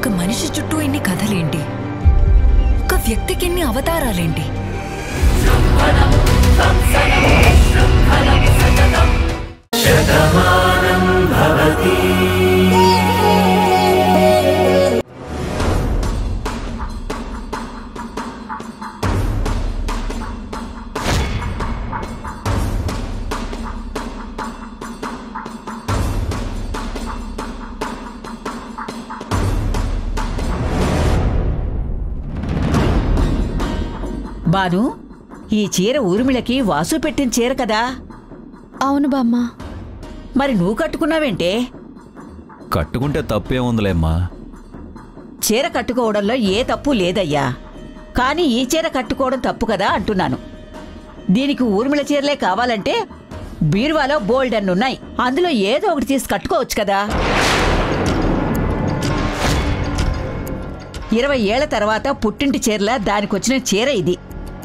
ఒక మనిషి చుట్టూ ఇన్ని కథలేంటి ఒక వ్యక్తికి ఇన్ని అవతారాలేంటి బాను ఈ చీర ఊర్మిళకి వాసు పెట్టిన చీర కదా అవును బామ్మ మరి నువ్వు కట్టుకున్నావేంటే కట్టుకుంటే తప్పేముందిలేమ్మా చీర కట్టుకోవడంలో ఏ తప్పు లేదయ్యా కానీ ఈ చీర కట్టుకోవడం తప్పు కదా అంటున్నాను దీనికి ఊర్మిళ చీరలే కావాలంటే బీరువాలో బోల్డ్ అన్ని ఉన్నాయి అందులో ఏదో ఒకటి తీసి కట్టుకోవచ్చు కదా ఇరవై ఏళ్ల తర్వాత పుట్టింటి చీరల దానికొచ్చిన చీర ఇది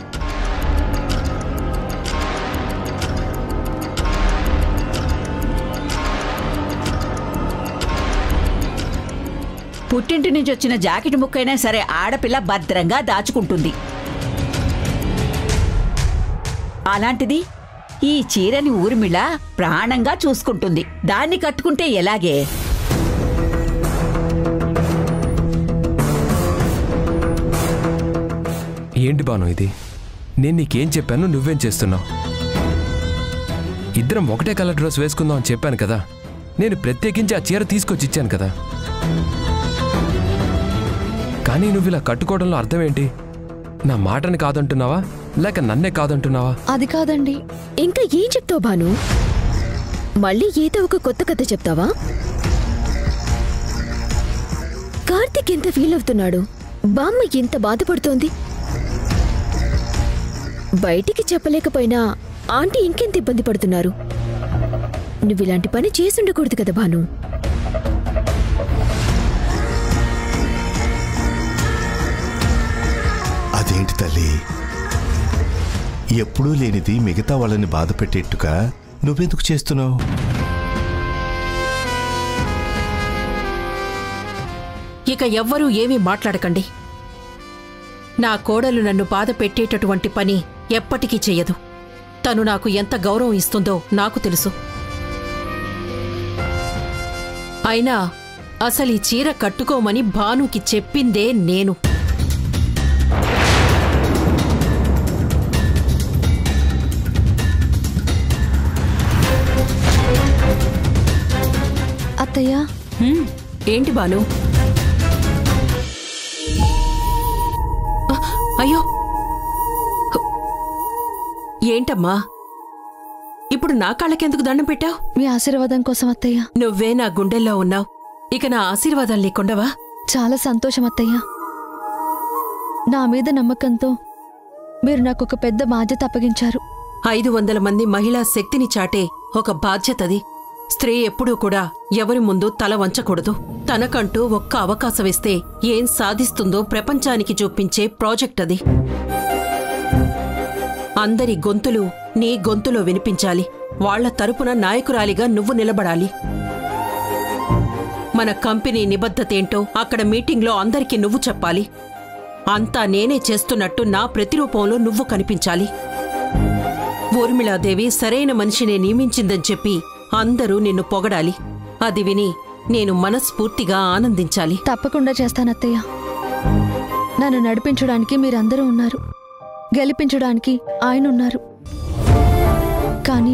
పుట్టింటి నుంచి వచ్చిన జాకెట్ ముక్కైనా సరే ఆడపిల్ల భద్రంగా దాచుకుంటుంది అలాంటిది ఈ చీరని ఊర్మిళ ప్రాణంగా చూసుకుంటుంది దాన్ని కట్టుకుంటే ఎలాగే ఏంటి బాను ఇది నేను నీకేం చెప్పాను నువ్వేం చేస్తున్నావు ఇద్దరం ఒకటే కలర్ డ్రెస్ వేసుకుందాం అని చెప్పాను కదా నేను ప్రత్యేకించి ఆ చీర తీసుకొచ్చి ఇచ్చాను కదా కానీ నువ్వు ఇలా కట్టుకోవడంలో అర్థం ఏంటి నా మాటని కాదంటున్నావా లేక నన్నే కాదంటున్నావా అది కాదండి ఇంకా ఏం చెప్తావు భాను మళ్ళీ ఏదో ఒక కొత్త కథ చెప్తావా కార్తిక్ ఎంత ఫీల్ అవుతున్నాడు బామ్మ ఎంత బాధపడుతోంది బయటికి చెప్పలేకపోయినా ఆంటీ ఇంకెంత ఇబ్బంది పడుతున్నారు నువ్వు ఇలాంటి పని చేసుండకూడదు కదా భాను అదేంటి తల్లి ఎప్పుడూ లేనిది మిగతా వాళ్ళని బాధ పెట్టేట్టుగా నువ్వెందుకు చేస్తున్నావు ఇక ఎవ్వరూ ఏమీ మాట్లాడకండి నా కోడలు నన్ను బాధ పెట్టేటటువంటి పని ఎప్పటికీ చెయ్యదు తను నాకు ఎంత గౌరవం ఇస్తుందో నాకు తెలుసు అయినా అసలు ఈ చీర కట్టుకోమని భానుకి చెప్పిందే నేను అత్తయ్య హ్మ్, ఏంటి బాను ఆ, అయ్యో హ్. ఏంటమ్మా ఇప్పుడు నా కాళ్ళకెందుకు దండం పెట్టావు మీ ఆశీర్వాదం కోసం అత్తయ్య నువ్వే నా గుండెల్లో ఉన్నావు ఇక నా ఆశీర్వాదాలు నీకుండవా చాలా సంతోషం అత్తయ్య నా మీద నమ్మకంతో మీరు నాకు ఒక పెద్ద బాధ్యత అప్పగించారు ఐదు వందల మంది మహిళా శక్తిని చాటే ఒక బాధ్యతది స్త్రీ ఎప్పుడూ కూడా ఎవరి ముందు తల వంచకూడదు తనకంటూ ఒక్క అవకాశం ఇస్తే ఏం సాధిస్తుందో ప్రపంచానికి చూపించే ప్రాజెక్ట్ అది అందరి గొంతులు నీ గొంతులో వినిపించాలి వాళ్ళ తరపున నాయకురాలిగా నువ్వు నిలబడాలి మన కంపెనీ నిబద్ధతేంటో అక్కడ మీటింగ్లో అందరికీ నువ్వు చెప్పాలి అంతా నేనే చేస్తున్నట్టు నా ప్రతిరూపంలో నువ్వు కనిపించాలి ఊర్మిళాదేవి సరైన మనిషినే నియమించిందని చెప్పి అందరూ నిన్ను పొగడాలి అది విని నేను మనస్ఫూర్తిగా ఆనందించాలి తప్పకుండా చేస్తాను అత్తయ్య నన్ను నడిపించడానికి మీరందరూ ఉన్నారు గెలిపించడానికి ఆయన ఉన్నారు కానీ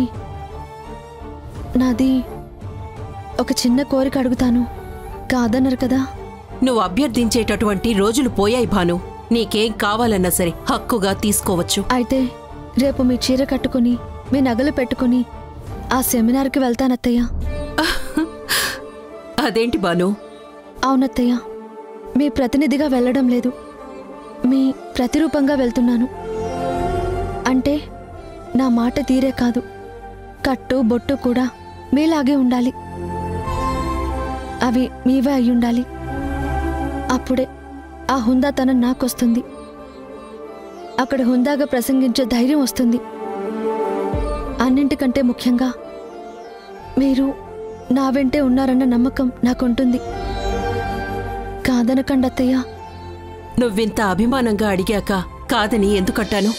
నాది ఒక చిన్న కోరిక అడుగుతాను కాదన్నారు కదా నువ్వు అభ్యర్థించేటటువంటి రోజులు పోయాయి భాను నీకేం కావాలన్నా సరే హక్కుగా తీసుకోవచ్చు అయితే రేపు మీ చీర కట్టుకుని మీ నగలు పెట్టుకుని ఆ సెమినార్కి వెళ్తానత్తయ్య అదేంటి బాను అవునత్తయ్య మీ ప్రతినిధిగా వెళ్ళడం లేదు మీ ప్రతిరూపంగా వెళ్తున్నాను అంటే నా మాట తీరే కాదు కట్టు బొట్టు కూడా మీలాగే ఉండాలి అవి మీవే అయ్యుండాలి అప్పుడే ఆ హుందాతనం నాకొస్తుంది అక్కడ హుందాగా ప్రసంగించే ధైర్యం వస్తుంది అన్నింటికంటే ముఖ్యంగా మీరు నా వెంటే ఉన్నారన్న నమ్మకం నాకుంటుంది కాదనకండి అత్తయ్య నువ్వింత అభిమానంగా అడిగాక కాదని ఎందుకంటాను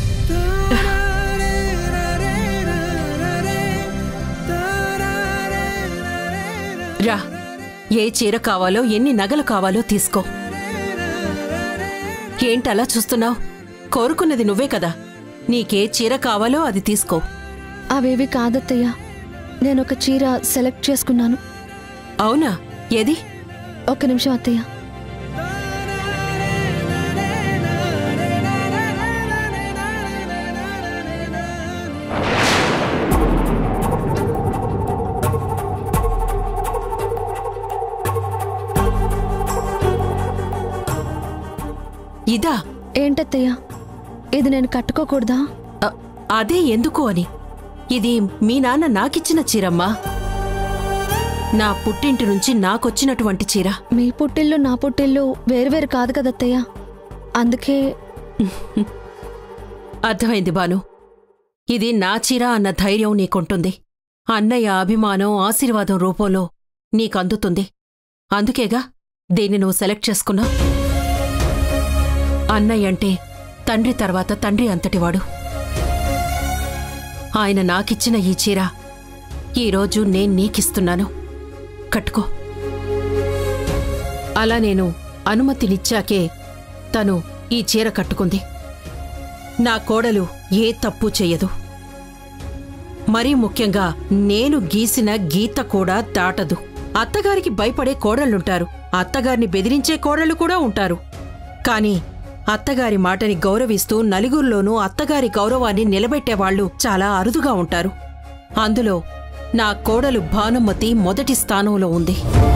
రా ఏ చీర కావాలో ఎన్ని నగలు కావాలో తీసుకో ఏంటలా చూస్తున్నావు కోరుకున్నది నువ్వే కదా నీకే చీర కావాలో అది తీసుకో అవేవి కాదత్తయ్య నేను ఒక చీర సెలెక్ట్ చేసుకున్నాను అవునా ఏది ఒక్క నిమిషం అత్తయ్య ఇదా ఏంటత్తయ్య ఇది నేను కట్టుకోకూడదా అ- అదే ఎందుకు అని ఇది మీ నాన్న నాకిచ్చిన చీరమ్మా నా పుట్టింటి నుంచి నాకొచ్చినటువంటి చీర మీ పుట్టిల్లు నా పుట్టిల్లు వేరువేరు కాదు కదత్తయ్య అందుకే అర్థమైంది బాను ఇది నా చీర అన్న ధైర్యం నీకుంటుంది అన్నయ్య అభిమానం ఆశీర్వాదం రూపంలో నీకందుతుంది అందుకేగా దీన్ని నువ్వు సెలెక్ట్ చేసుకున్నా అన్నయ్య అంటే తండ్రి తర్వాత తండ్రి అంతటివాడు ఆయన నాకిచ్చిన ఈ చీర ఈరోజు నేను నీకిస్తున్నాను కట్టుకో అలా నేను అనుమతినిచ్చాకే తను ఈ చీర కట్టుకుంది నా కోడలు ఏ తప్పు చెయ్యదు మరీ ముఖ్యంగా నేను గీసిన గీత కూడా దాటదు అత్తగారికి భయపడే కోడళ్ళుంటారు అత్తగారిని బెదిరించే కోడళ్ళు కూడా ఉంటారు కాని అత్తగారి మాటని గౌరవిస్తూ నలుగురిలోనూ అత్తగారి గౌరవాన్ని నిలబెట్టేవాళ్లు చాలా అరుదుగా ఉంటారు అందులో నా కోడలు భానుమతి మొదటి స్థానంలో ఉంది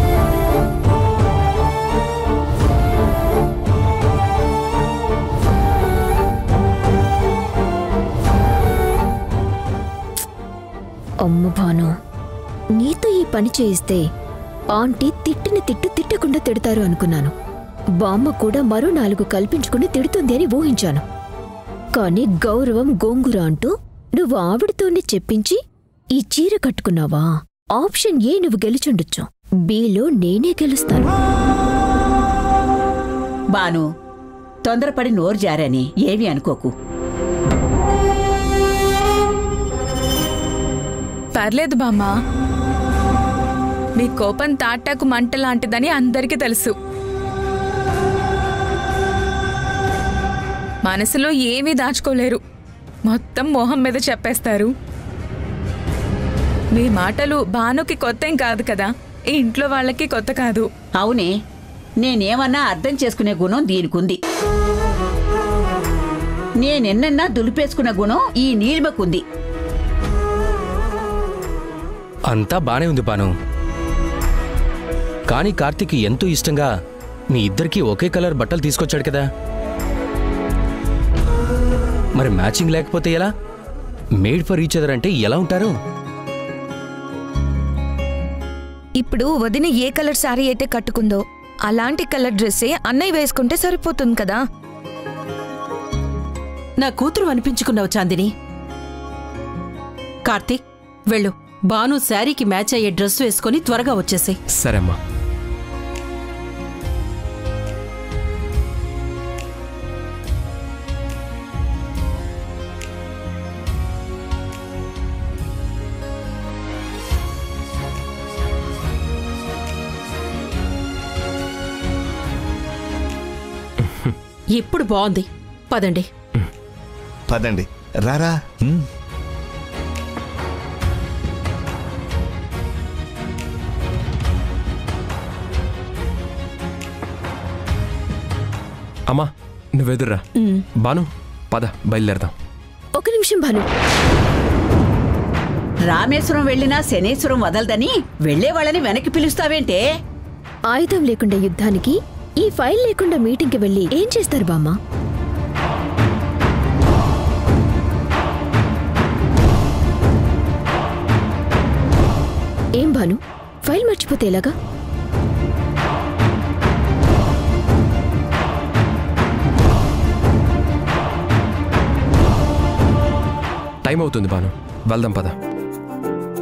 అమ్మ భాను నీతో ఈ పని చేయిస్తే ఆంటీ తిట్టిన తిట్టు తిట్టకుండా తిడతారు అనుకున్నాను బామ్మ కూడా మరో నాలుగు కల్పించుకుని తిడుతుంది అని ఊహించాను కానీ గౌరవం గోంగుర అంటూ నువ్వు ఆవిడతోనే చెప్పించి ఈ చీర కట్టుకున్నావా ఆప్షన్ ఏ నువ్వు గెలుచుండొచ్చు బీలో నేనే గెలుస్తాను బాను తొందరపడి నోరు జారని ఏమీ అనుకోకు పర్లేదు బామ్మా మీ కోపం తాటాకు మంట లాంటిదని అందరికీ తెలుసు మనసులో ఏమీ దాచుకోలేరు మొత్తం మొహం మీద చెప్పేస్తారు మీ మాటలు భానుకి కొత్త ఏం కాదు కదా ఈ ఇంట్లో వాళ్ళకి కొత్త కాదు అవునే నేనేమన్నా అర్థం చేసుకునే గుణం దీనికుంది నేనెన్నన్నా దులిపేసుకున్న గుణం ఈ నీలిమకుంది అంతా బానే ఉంది బాను కానీ కార్తీక్ ఎంతో ఇష్టంగా మీ ఇద్దరికీ ఒకే కలర్ బట్టలు తీసుకొచ్చాడు కదా మరి మ్యాచింగ్ లేకపోతే ఎలా మేడ్ ఫర్ ఈచ్ అదర్ అంటే ఎలా ఉంటారు ఇప్పుడు వదిన ఏ కలర్ శారీ అయితే కట్టుకుందో అలాంటి కలర్ డ్రెస్సే అన్నయ్య వేసుకుంటే సరిపోతుంది కదా నా కూతురు అనిపించుకున్నావు చాందిని కార్తీక్ వెళ్ళు బాను శారీకి మ్యాచ్ అయ్యే డ్రెస్ వేసుకొని త్వరగా వచ్చేసేయ్ సరే అమ్మా ఇప్పుడు బాగుంది పదండి పదండి రారా అమ్మా నువ్వెదుర్రా బాను పద బయలుదేరదాం ఒక నిమిషం భాను రామేశ్వరం వెళ్ళినా శనేశ్వరం వదలదని వెళ్లే వాళ్ళని వెనక్కి పిలుస్తావేంటే ఆయుధం లేకుండా యుద్ధానికి ఈ ఫైల్ లేకుండా మీటింగ్కి వెళ్ళి ఏం చేస్తారు బామ్మ ఏం భాను ఫైల్ మర్చిపోతే ఎలాగా టైం అవుతుంది బాను వెళ్దాం పద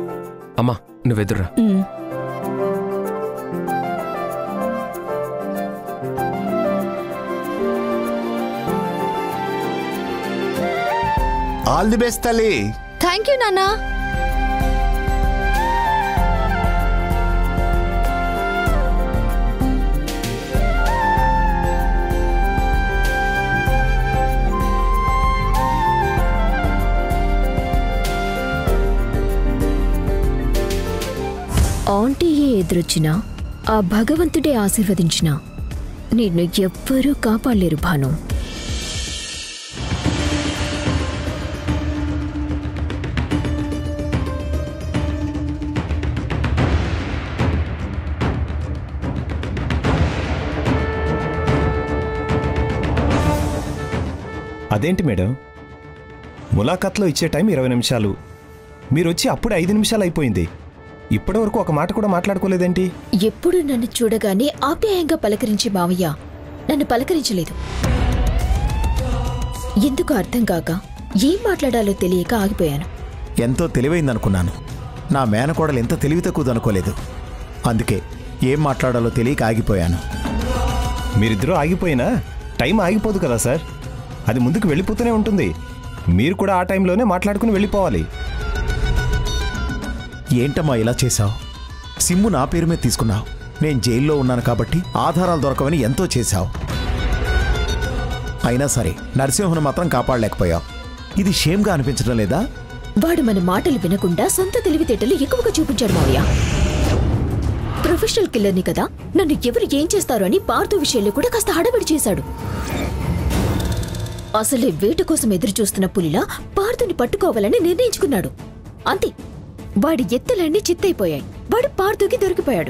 అమ్మా నువ్వెదుర్రా ఆల్ ది బెస్ట్ తల్లి థ్యాంక్ యూ నాన్నా ఆంటీయే ఎదురొచ్చినా ఆ భగవంతుడే ఆశీర్వదించినా నిన్ను ఎవ్వరూ కాపాడలేరు భాను అదేంటి మేడం ములాఖాత్లో ఇచ్చే టైం ఇరవై నిమిషాలు మీరు వచ్చి అప్పుడు ఐదు నిమిషాలు అయిపోయింది ఇప్పటివరకు ఒక మాట కూడా మాట్లాడుకోలేదేంటి ఎప్పుడు నన్ను చూడగానే ఆప్యాయంగా పలకరించి మావయ్య నన్ను పలకరించలేదు ఎందుకు అర్థం కాక ఏం మాట్లాడాలో తెలియక ఆగిపోయాను ఎంతో తెలివైందనుకున్నాను నా మేనకోడలు ఎంత తెలివి తక్కువదనుకోలేదు అందుకే ఏం మాట్లాడాలో తెలియక ఆగిపోయాను మీరిద్దరూ ఆగిపోయినా టైం ఆగిపోదు కదా సార్ అది ముందుకు వెళ్ళిపోతూనే ఉంటుంది మీరు కూడా ఆ టైంలోనే మాట్లాడుకుని వెళ్ళిపోవాలి ఏంటమ్మా ఇలా చేశావు సిమ్ము నా పేరు మీద తీసుకున్నావు నేను జైల్లో ఉన్నాను కాబట్టి ఆధారాలు దొరకవని ఎంతో చేశావు అయినా సరే నరసింహను మాత్రం కాపాడలేకపోయావు ఇది షేమ్గా అనిపించడం లేదా వాడు మన మాటలు వినకుండా సొంత తెలివితేటలు ఎక్కువగా చూపించాడు మావయ్య ప్రొఫెషనల్ కిల్లర్ని కదా నన్ను ఎవరు ఏం చేస్తారో అని పార్థు విషయంలో కూడా కాస్త హడబడి చేశాడు అసలే వేట కోసం ఎదురు చూస్తున్న పులిలా పార్థుని పట్టుకోవాలని నిర్ణయించుకున్నాడు అంతే వాడి ఎత్తులన్నీ చిత్తైపోయాయి వాడు పార్థుకి దొరికిపోయాడు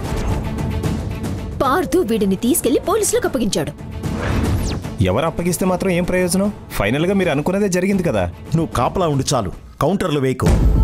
పార్థు వీడిని తీసుకెళ్లి పోలీసులకు అప్పగించాడు ఎవరు అప్పగిస్తే మాత్రం ఏం ప్రయోజనం ఫైనల్గా మీరు అనుకున్నదే జరిగింది కదా నువ్వు కాపలా ఉండి చాలు కౌంటర్లు వేయకు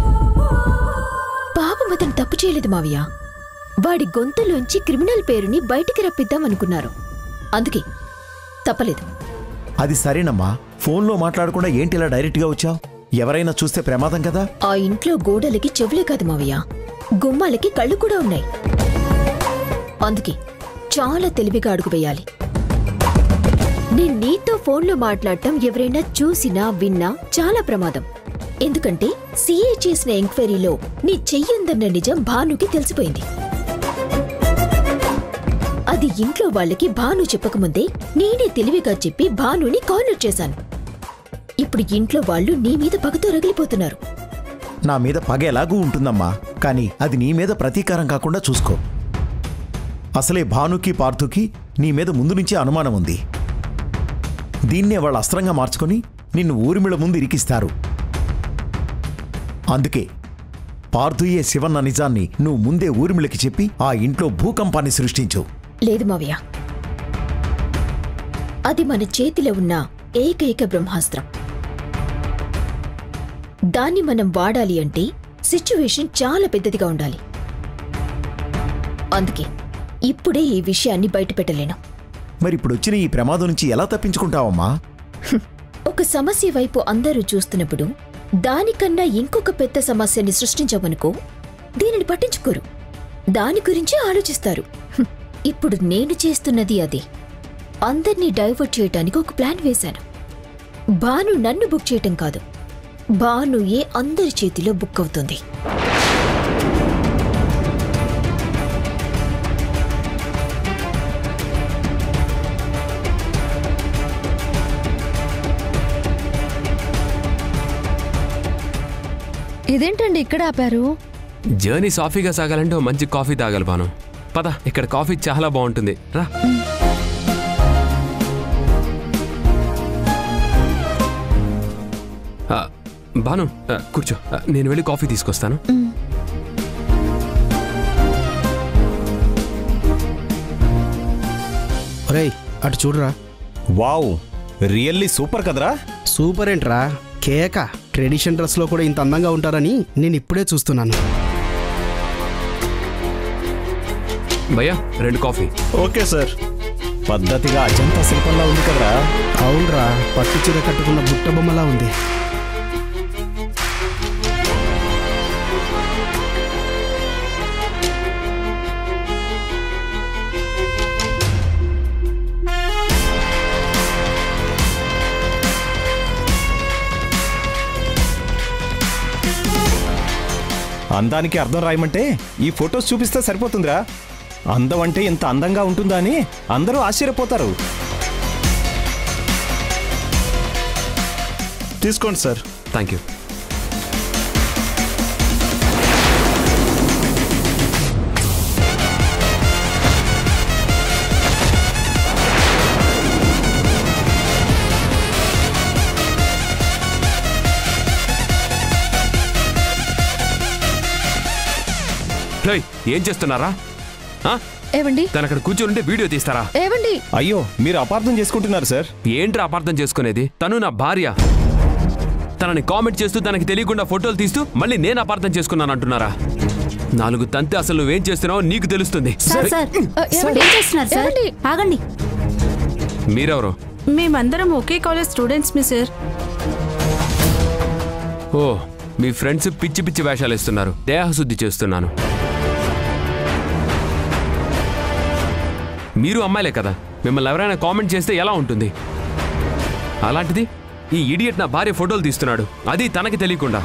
పాపం అతను తప్పు చేయలేదు మావయ్య వాడి గొంతులోంచి క్రిమినల్ పేరుని బయటికి రప్పిద్దాం అనుకున్నారు అందుకే తప్పలేదు అది సరేనమ్మా ఫోన్లో మాట్లాడకుండా ఏంటి ఇలా డైరెక్ట్గా వచ్చావు ఎవరైనా చూస్తే ప్రమాదం కదా ఆ ఇంట్లో గోడలకి చెవులే కాదు మావయ్య గుమ్మాలకి కళ్ళు కూడా ఉన్నాయి అందుకే చాలా తెలివిగా అడుగు వేయాలి నేను నీతో ఫోన్లో మాట్లాడటం ఎవరైనా చూసినా విన్నా చాలా ప్రమాదం ఎందుకంటే సీఏ చేసిన ఎంక్వైరీలో నీ చెయ్యుందన్న నిజం భానుకి తెలిసిపోయింది అది ఇంట్లో వాళ్ళకి భాను చెప్పకముందే నేనే తెలివిగా చెప్పి భానుని కార్నర్ చేశాను ఇప్పుడు ఇంట్లో వాళ్ళు నీ మీద పగతో రగిలిపోతున్నారు నా మీద పగ ఎలాగూ ఉంటుందమ్మా కానీ అది నీ మీద ప్రతీకారం కాకుండా చూసుకో అసలే భానుకి పార్థుకి నీ మీద ముందు నుంచే అనుమానం ఉంది దీన్నే వాళ్ళు అస్త్రంగా మార్చుకొని నిన్ను ఊరిమిళ ముందు ఇరికిస్తారు అందుకే పార్థుయే శివన్న నిజాన్ని నువ్వు ముందే ఊరిమిళకి చెప్పి ఆ ఇంట్లో భూకంపాన్ని సృష్టించు లేదు మావయ్య అది మన చేతిలో ఉన్న ఏకైక బ్రహ్మాస్త్రం దాన్ని మనం వాడాలి అంటే సిచ్యువేషన్ చాలా పెద్దదిగా ఉండాలి అందుకే ఇప్పుడే ఈ విషయాన్ని బయటపెట్టలేను మరి ఇప్పుడు వచ్చిన ఈ ప్రమాదం నుంచి ఎలా తప్పించుకుంటావమ్మా ఒక సమస్య వైపు అందరూ చూస్తున్నప్పుడు దానికన్నా ఇంకొక పెద్ద సమస్యని సృష్టించమనుకో దీనిని పట్టించుకోరు దాని గురించి ఆలోచిస్తారు హ్మ్. ఇప్పుడు నేను చేస్తున్నది అదే అందర్నీ డైవర్ట్ చేయటానికి ఒక ప్లాన్ వేశాను భాను నన్ను బుక్ చేయటం కాదు భాను ఏ అందరి చేతిలో బుక్ అవుతుంది ఇదేంటండి ఇక్కడ ఆపారు జర్నీ సాఫీగా సాగాలంటే ఓ మంచి కాఫీ తాగాలి బాను పద ఇక్కడ కాఫీ చాలా బాగుంటుంది రా ఆ, బాను ఆ, కూర్చో ఆ, నేను వెళ్ళి కాఫీ తీసుకొస్తాను ఒరేయ్ అటు చూడరా వావ్ రియల్లీ సూపర్ కదరా సూపర్ ఏంట్రా కేక ట్రెడిషన్ డ్రెస్లో కూడా ఇంత అందంగా ఉంటారని నేను ఇప్పుడే చూస్తున్నాను భయ్యా రెండు కాఫీ ఓకే సార్ పద్ధతిగా అజంతా శిల్పంలా ఉంది కదరా అవునరా పట్టు చీర కట్టుకున్న బుట్ట బొమ్మలా ఉంది అందానికి అర్థం రాయమంటే ఈ ఫొటోస్ చూపిస్తే సరిపోతుందిరా అందం అంటే ఇంత అందంగా ఉంటుందా అని అందరూ ఆశ్చర్యపోతారు తీసుకోండి సార్ థ్యాంక్ యూ రేయ్, ఏం చేస్తున్నారా ఆ? ఏవండి తను అక్కడ కూర్చొని ఉంటే వీడియో తీస్తారా ఏవండి అయ్యో మీరు అపార్థం చేసుకుంటున్నారు సార్ ఏంట్రా అపార్థం చేసుకునేది తను నా భార్య తనని కామెంట్ చేస్తూ తనకి తెలియకుండా ఫోటోలు తీస్తూ మళ్ళీ నేను అపార్థం చేసుకున్నాను అంటున్నారా నాలుగు తంతే అసలు నువ్వేం చేస్తున్నావో నీకు తెలుస్తుంది సార్ సార్ సార్, ఏం చేస్తున్నారు సార్ ఆగండి మీరెవరు మేమందరం ఒకే కాలేజ్ స్టూడెంట్స్ మీ సార్ ఓ మీ ఫ్రెండ్స్ పిచ్చి పిచ్చి వేషాలు ఇస్తున్నారు దేహశుద్ధి చేస్తున్నాను మీరు అమ్మాయిలే కదా మిమ్మల్ని ఎవరైనా కామెంట్ చేస్తే ఎలా ఉంటుంది అలాంటిది ఈ ఇడియట్ నా భార్య ఫోటోలు తీస్తున్నాడు అది తనకి తెలియకుండా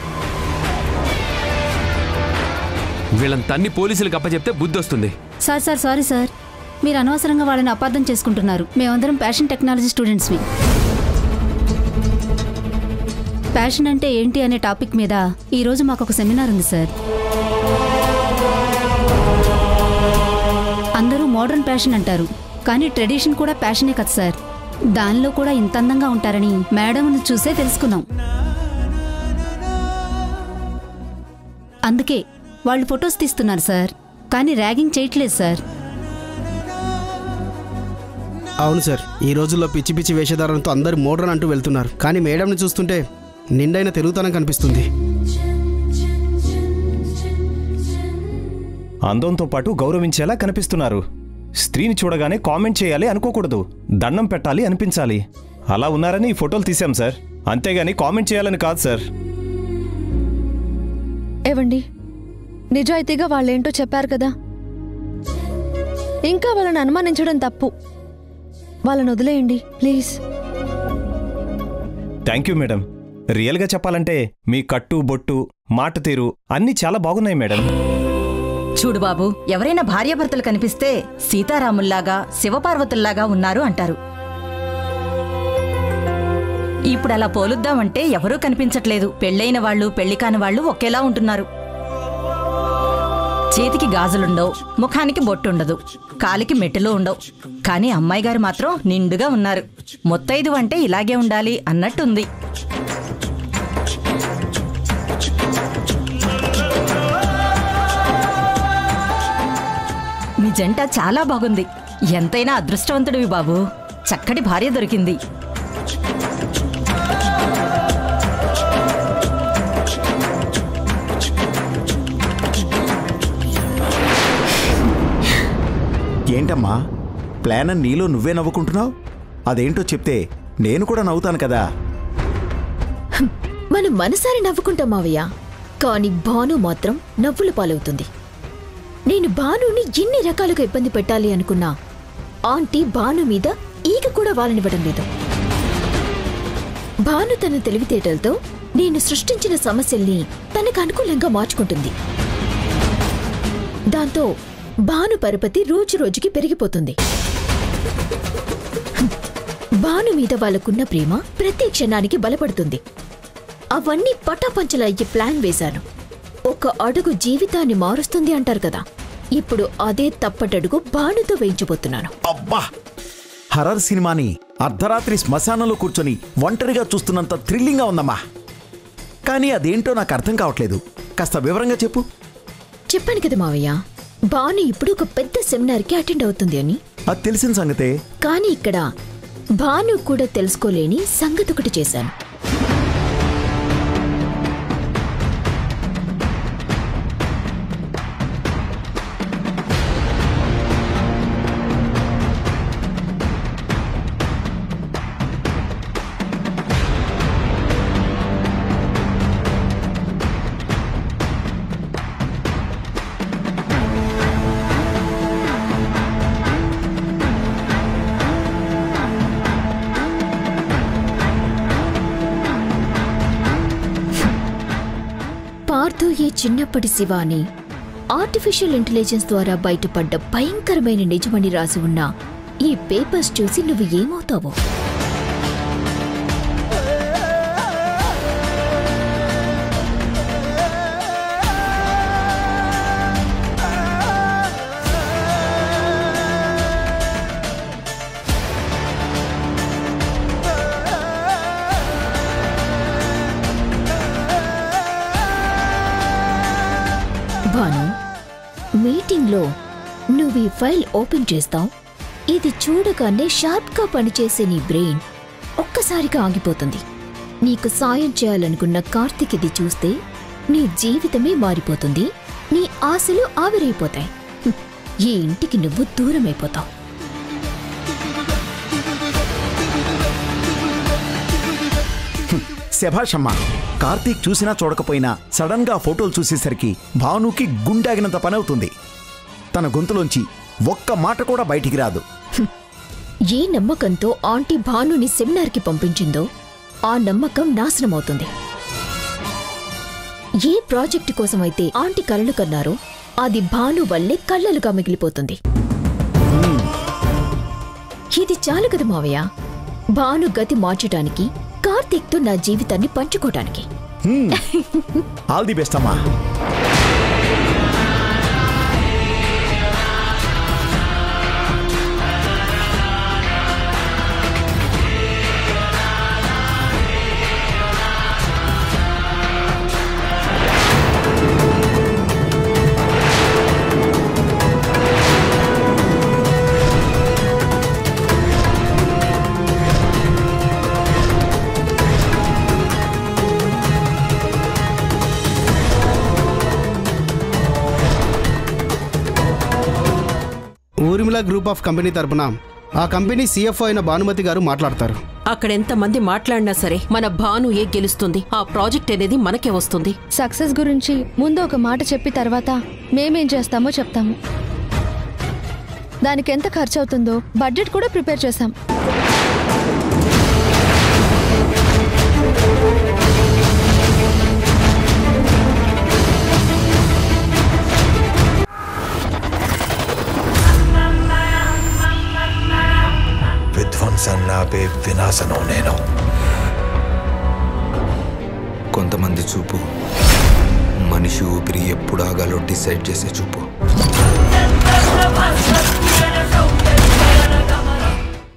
వీళ్ళని తన్ని పోలీసులకు అప్పచెప్తే బుద్ధి వస్తుంది సార్ సార్ సారీ సార్ మీరు అనవసరంగా వాళ్ళని అపార్థం చేసుకుంటున్నారు మేమందరం ప్యాషన్ టెక్నాలజీ స్టూడెంట్స్వి ప్యాషన్ అంటే ఏంటి అనే టాపిక్ మీద ఈరోజు మాకు ఒక సెమినార్ ఉంది సార్ అందరూ మోడర్న్ ప్యాషన్ అంటారు కానీ ట్రెడిషన్ కూడా ప్యాషనే కదా సార్ దానిలో కూడా ఇంత అందంగా ఉంటారని మేడంను చూసే తెలుసుకున్నాం అందుకే వాళ్ళు ఫొటోస్ తీస్తున్నారు సార్ కానీ ర్యాగింగ్ చేయట్లేదు సార్ అవును సార్ ఈ రోజుల్లో పిచ్చి పిచ్చి వేషధారణతో అందరు మోడ్రన్ అంటూ వెళ్తున్నారు కానీ మేడంని చూస్తుంటే నిండైన తెలుగుతనం కనిపిస్తుంది అందంతో పాటు గౌరవించేలా కనిపిస్తున్నారు స్త్రీని చూడగానే కామెంట్ చేయాలి అనుకోకూడదు దండం పెట్టాలి అనిపించాలి అలా ఉన్నారని ఈ ఫోటోలు తీశాం సార్ అంతేగాని కామెంట్ చేయాలని కాదు సార్ ఏవండి నిజాయితీగా వాళ్ళేంటో చెప్పారు కదా ఇంకా వాళ్ళని అనుమానించడం తప్పు వాళ్ళని వదిలేయండి ప్లీజ్ థ్యాంక్ యూ మేడం రియల్గా చెప్పాలంటే మీ కట్టు బొట్టు మాట తీరు అన్నీ చాలా బాగున్నాయి మేడం చూడు బాబు ఎవరైనా భార్యాభర్తలు కనిపిస్తే సీతారాముల్లాగా శివపార్వతుల్లాగా ఉన్నారు అంటారు ఇప్పుడు అలా పోలుద్దామంటే ఎవరూ కనిపించట్లేదు పెళ్ళైన వాళ్ళు పెళ్లి కాని వాళ్ళు ఒకేలా ఉంటున్నారు చేతికి గాజులుండవు ముఖానికి బొట్టుండదు కాలికి మెట్టులు ఉండవు కానీ అమ్మాయి గారు మాత్రం నిండుగా ఉన్నారు మొత్తైదు అంటే ఇలాగే ఉండాలి అన్నట్టుంది మీ జంట చాలా బాగుంది ఎంతైనా అదృష్టవంతుడివి బాబు చక్కటి భార్య దొరికింది ఏంటమ్మా ప్లాన్ అని నీలో నువ్వే నవ్వుకుంటున్నావు అదేంటో చెప్తే నేను కూడా నవ్వుతాను కదా మనం మనసారి నవ్వుకుంటాం మావయ్య కానీ భాను మాత్రం నవ్వుల పాలవుతుంది నేను భానుని ఎన్ని రకాలుగా ఇబ్బంది పెట్టాలి అనుకున్నా ఆంటీ భాను మీద ఈగ కూడా వాళ్ళనివ్వడం లేదు భాను తన తెలివితేటలతో నేను సృష్టించిన సమస్యల్ని తనకు అనుకూలంగా మార్చుకుంటుంది దాంతో భాను పరపతి రోజు రోజుకి పెరిగిపోతుంది భాను మీద వాళ్ళకున్న ప్రేమ ప్రతి క్షణానికి బలపడుతుంది అవన్నీ పటాపంచల అయ్యే ప్లాన్ వేశాను ఒక అడుగు జీవితాన్ని మారుస్తుంది అంటారు కదా ఇప్పుడు అదే తప్పటడుగు భానుతో వేయించబోతున్నాను అబ్బా హర్రర్ సినిమాని అర్ధరాత్రి శ్మశానంలో కూర్చొని ఒంటరిగా చూస్తున్నంత థ్రిల్లింగ్గా ఉందమ్మా కానీ అదేంటో నాకు అర్థం కావట్లేదు కాస్త వివరంగా చెప్పు చెప్పాను కదా మావయ్య భాను ఇప్పుడు ఒక పెద్ద సెమినార్కి అటెండ్ అవుతుంది అని అది తెలిసిన సంగతే కానీ ఇక్కడ భాను కూడా తెలుసుకోలేని సంగతి ఒకటి చేశాను ఏదో ఈ చిన్నప్పటి శివాని ఆర్టిఫిషియల్ ఇంటెలిజెన్స్ ద్వారా బయటపడ్డ భయంకరమైన నిజమని రాసి ఉన్న ఈ పేపర్స్ చూసి నువ్వు ఏమవుతావో భాను మీటింగ్లో నువ్వు ఈ ఫైల్ ఓపెన్ చేస్తావు ఇది చూడగానే షార్ప్గా పనిచేసే నీ బ్రెయిన్ ఒక్కసారిగా ఆగిపోతుంది నీకు సాయం చేయాలనుకున్న కార్తిక్ ఇది చూస్తే నీ జీవితమే మారిపోతుంది నీ ఆశలు ఆవిరైపోతాయి హ్మ్. ఈ ఇంటికి నువ్వు దూరమైపోతావు శభాషమ్మా కార్తీక్ చూసినా చూడకపోయినా సడన్ గా ఫోటోలు చూసేసరికి భానుకి గుండాగినంత పని అవుతుంది తన గొంతులోంచి ఒక్క మాట కూడా బయటికి రాదు ఏ నమ్మకంతో ఆంటీ భానుని సెమినార్కి పంపించిందో ఆ నమ్మకం నాశనమవుతుంది ఏ ప్రాజెక్టు కోసమైతే ఆంటీ కలలు కన్నారో అది భాను వల్లే కళ్ళలుగా మిగిలిపోతుంది ఇది చాలు కదా మావయ్య భాను గతి మార్చడానికి కార్తీక్తో నా జీవితాన్ని పంచుకోవడానికి ఆల్ ది బెస్ట్ అమ్మా ఊర్మిళ గ్రూప్ ఆఫ్ కంపెనీ తరపున ఆ కంపెనీ సీఎఫ్ఓ అయిన భానుమతి గారు మాట్లాడతారు అక్కడ ఎంతమంది మాట్లాడినా సరే మన భాను ఏ గెలుస్తుంది ఆ ప్రాజెక్ట్ అనేది మనకే వస్తుంది సక్సెస్ గురించి ముందు ఒక మాట చెప్పి తర్వాత మేమేం చేస్తామో చెప్తాము దానికి ఎంత ఖర్చు అవుతుందో బడ్జెట్ కూడా ప్రిపేర్ చేశాం విధ్వంసం నాపే వినాశనం నేను కొంతమంది చూపు మనిషి ఊపిరి ఎప్పుడు ఆగాలో డిసైడ్ చేసే చూపు